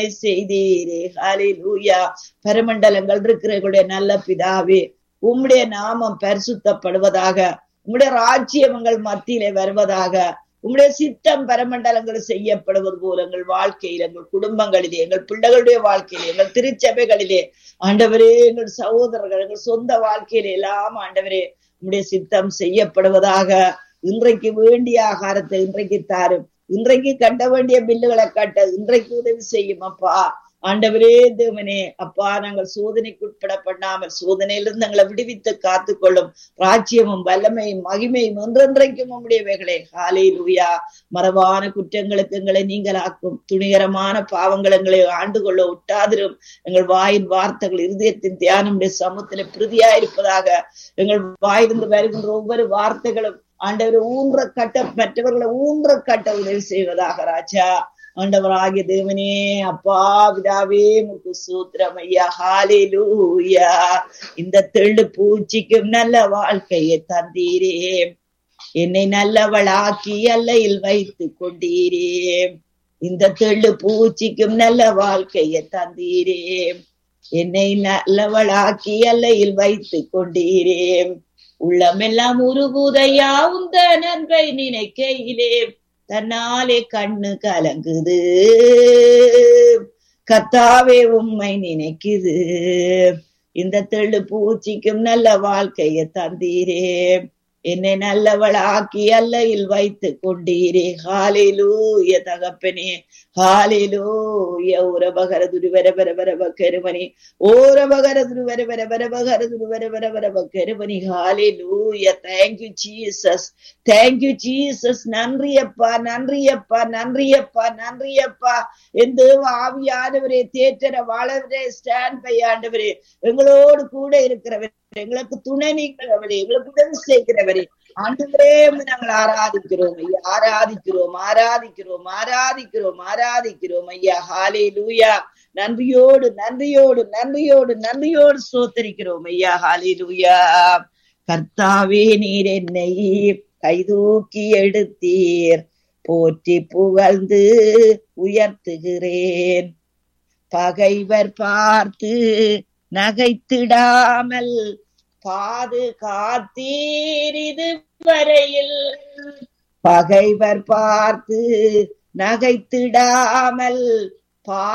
செய்தீரே ஹalleluya பரமண்டலங்கள் இருக்கிறவர்களுடைய நல்ல பிதாவே உம்முடைய நாமம் பரிசுத்தப்படுவதாக உம்முடைய ராஜ்யங்கள் மத்தியிலே வருவதாக உம்முடைய சித்தம் பரமண்டலங்கள் செய்யப்படுவது போல எங்கள் வாழ்க்கையில் எங்கள் குடும்பங்களிலே எங்கள் பிள்ளைகளுடைய வாழ்க்கையிலே எங்கள் திருச்சபைகளிலே ஆண்டவரே எங்கள் சகோதரர்கள் எங்கள் சொந்த வாழ்க்கையிலே எல்லாம் ஆண்டவரே உம்முடைய சித்தம் செய்யப்படுவதாக இன்றைக்கு வேண்டிய ஆகாரத்தை இன்றைக்கு தாரும் இன்றைக்கு கட்ட வேண்டிய பில்லுகளை கட்ட இன்றைக்கு உதவி செய்யும் அப்பா ஆண்டவரே தேவனே அப்பா நாங்கள் சோதனைக்கு உட்பட பண்ணாமல் சோதனையிலிருந்து எங்களை விடுவித்து காத்துக்கொள்ளும் ராஜ்யமும் வல்லமையும் மகிமையும் ஒன்றென்றைக்கும் உம்முடையவைகளே ஹாலே லூயா மரபான குற்றங்களுக்கு எங்களை நீங்களாக்கும் துணிகரமான பாவங்கள் எங்களை ஆண்டு கொள்ள விட்டாதிரும் எங்கள் வாயின் வார்த்தைகள் இருதயத்தின் தியானம் சமூகத்தில பிரதியா இருப்பதாக எங்கள் வாயிலிருந்து வருகின்ற ஒவ்வொரு வார்த்தைகளும் ஆண்டவர் ஊன்ற கட்ட மற்றவர்களை ஊன்ற கட்ட உதவி செய்வதாக ராஜா ஆண்டவராகிய தேவனே அப்பா விடாவே முக்கு சூத்திரம் ஐயா ஹாலேலூயா இந்த தெள்ளு பூச்சிக்கும் நல்ல வாழ்க்கையை தந்தீரே என்னை நல்லவளாக்கி அல்லையில் வைத்து கொண்டீரே இந்த தெள்ளு பூச்சிக்கும் நல்ல வாழ்க்கையை தந்தீரே என்னை நல்லவளாக்கி அல்லையில் வைத்து கொண்டீரே உள்ளமெல்லாம் உருகுதையா உந்த நன்மை நினைக்கையிலே தன்னாலே கண்ணு கலங்குது கத்தாவே உண்மை நினைக்குது இந்த தெள்ளு பூச்சிக்கும் நல்ல வாழ்க்கைய தந்தீரே என்னை நல்லவளாக்கி அல்லையில் வைத்து கொண்டீரே ஹாலிலூய தகப்பனே ஹாலிலூய உரபகர துருவர வர வரவ கருமணி ஓரபகர துருவர வர வரவகர துருவர வர வரவ கருமணி hallelujah thank you Jesus thank you Jesus நன்றியப்பா நன்றியப்பா நன்றியப்பா நன்றியப்பா என் தேவ ஆவியானவரே தேற்றர வாழவரே ஸ்டாண்ட் பை ஆண்டவரே எங்களோடு கூட இருக்கிறவர் எங்களுக்கு துணை நீக்கிறவரே எங்களுக்கு உதவி செய்கிறவரே ஆண்டவரே நாங்கள் ஆராதிக்கிறோம் ஐயா ஆராதிக்கிறோம் ஆராதிக்கிறோம் ஆராதிக்கிறோம் ஆராதிக்கிறோம் ஐயா ஹாலே லூயா நன்றியோடு நன்றியோடு நன்றியோடு நன்றியோடு சோத்தரிக்கிறோம் ஐயா ஹாலே லூயா கர்த்தாவே நீர் என்னை கைதூக்கி எடுத்தீர் போற்றி புகழ்ந்து உயர்த்துகிறேன் பகைவர் பார்த்து நகைத்திடாமல் பாதுகாத்தீர் இது வரையில் பகைவர் பார்த்து நகைத்திடாமல் பா